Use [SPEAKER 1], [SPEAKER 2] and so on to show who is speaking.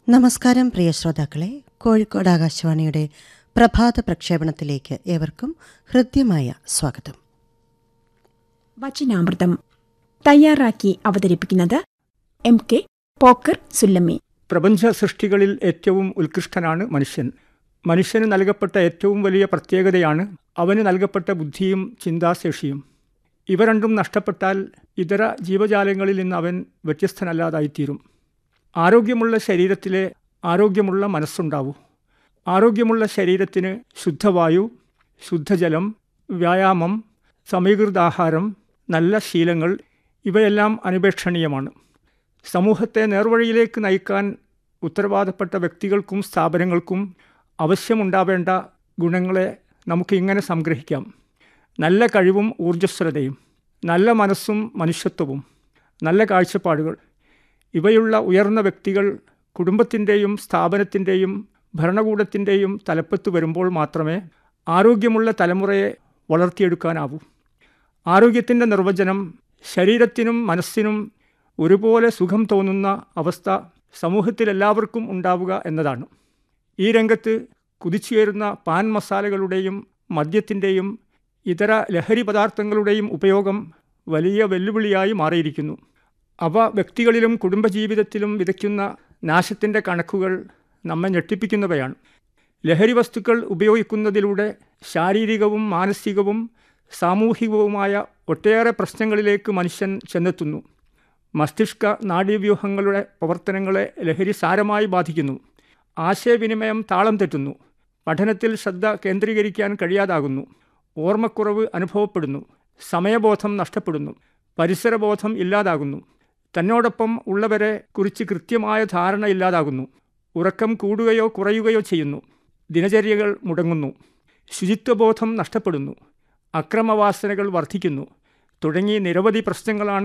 [SPEAKER 1] നമസ്കാരം പ്രിയ ശ്രോതാക്കളെ കോഴിക്കോട് ആകാശവാണിയുടെ പ്രഭാത പ്രക്ഷേപണത്തിലേക്ക് ഏവർക്കും ഹൃദ്യമായ സ്വാഗതം
[SPEAKER 2] വചനാമൃതം തയ്യാറാക്കി അവതരിപ്പിക്കുന്നത് എം കെ പോക്കർ സുല്ലമ്മി
[SPEAKER 3] പ്രപഞ്ച സൃഷ്ടികളിൽ ഏറ്റവും ഉത്കൃഷ്ടനാണ് മനുഷ്യൻ മനുഷ്യന് നൽകപ്പെട്ട ഏറ്റവും വലിയ പ്രത്യേകതയാണ് അവന് നൽകപ്പെട്ട ബുദ്ധിയും ചിന്താശേഷിയും ഇവ രണ്ടും നഷ്ടപ്പെട്ടാൽ ഇതര ജീവജാലങ്ങളിൽ നിന്ന് അവൻ വ്യത്യസ്തനല്ലാതായിത്തീരും ആരോഗ്യമുള്ള ശരീരത്തിലെ ആരോഗ്യമുള്ള മനസ്സുണ്ടാവൂ ആരോഗ്യമുള്ള ശരീരത്തിന് ശുദ്ധവായു ശുദ്ധജലം വ്യായാമം സമീകൃതാഹാരം നല്ല ശീലങ്ങൾ ഇവയെല്ലാം അനുപേക്ഷണീയമാണ് സമൂഹത്തെ നേർവഴിയിലേക്ക് നയിക്കാൻ ഉത്തരവാദപ്പെട്ട വ്യക്തികൾക്കും സ്ഥാപനങ്ങൾക്കും ആവശ്യമുണ്ടാവേണ്ട ഗുണങ്ങളെ നമുക്ക് ഇങ്ങനെ സംഗ്രഹിക്കാം നല്ല കഴിവും ഊർജ്ജസ്വലതയും നല്ല മനസ്സും മനുഷ്യത്വവും നല്ല കാഴ്ചപ്പാടുകൾ ഇവയുള്ള ഉയർന്ന വ്യക്തികൾ കുടുംബത്തിൻ്റെയും സ്ഥാപനത്തിൻ്റെയും ഭരണകൂടത്തിൻ്റെയും തലപ്പത്ത് വരുമ്പോൾ മാത്രമേ ആരോഗ്യമുള്ള തലമുറയെ വളർത്തിയെടുക്കാനാവൂ ആരോഗ്യത്തിൻ്റെ നിർവചനം ശരീരത്തിനും മനസ്സിനും ഒരുപോലെ സുഖം തോന്നുന്ന അവസ്ഥ സമൂഹത്തിലെല്ലാവർക്കും ഉണ്ടാവുക എന്നതാണ് ഈ രംഗത്ത് കുതിച്ചുയരുന്ന പാൻ മസാലകളുടെയും മദ്യത്തിൻ്റെയും ഇതര ലഹരി പദാർത്ഥങ്ങളുടെയും ഉപയോഗം വലിയ വെല്ലുവിളിയായി മാറിയിരിക്കുന്നു അവ വ്യക്തികളിലും കുടുംബജീവിതത്തിലും വിതയ്ക്കുന്ന നാശത്തിൻ്റെ കണക്കുകൾ നമ്മെ ഞെട്ടിപ്പിക്കുന്നവയാണ് ലഹരി വസ്തുക്കൾ ഉപയോഗിക്കുന്നതിലൂടെ ശാരീരികവും മാനസികവും സാമൂഹികവുമായ ഒട്ടേറെ പ്രശ്നങ്ങളിലേക്ക് മനുഷ്യൻ ചെന്നെത്തുന്നു മസ്തിഷ്ക നാഡീവ്യൂഹങ്ങളുടെ പ്രവർത്തനങ്ങളെ ലഹരി സാരമായി ബാധിക്കുന്നു ആശയവിനിമയം താളം തെറ്റുന്നു പഠനത്തിൽ ശ്രദ്ധ കേന്ദ്രീകരിക്കാൻ കഴിയാതാകുന്നു ഓർമ്മക്കുറവ് അനുഭവപ്പെടുന്നു സമയബോധം നഷ്ടപ്പെടുന്നു പരിസരബോധം ഇല്ലാതാകുന്നു തന്നോടൊപ്പം ഉള്ളവരെ കുറിച്ച് കൃത്യമായ ധാരണ ഇല്ലാതാകുന്നു ഉറക്കം കൂടുകയോ കുറയുകയോ ചെയ്യുന്നു ദിനചര്യകൾ മുടങ്ങുന്നു ശുചിത്വബോധം നഷ്ടപ്പെടുന്നു അക്രമവാസനകൾ വർദ്ധിക്കുന്നു തുടങ്ങി നിരവധി പ്രശ്നങ്ങളാണ്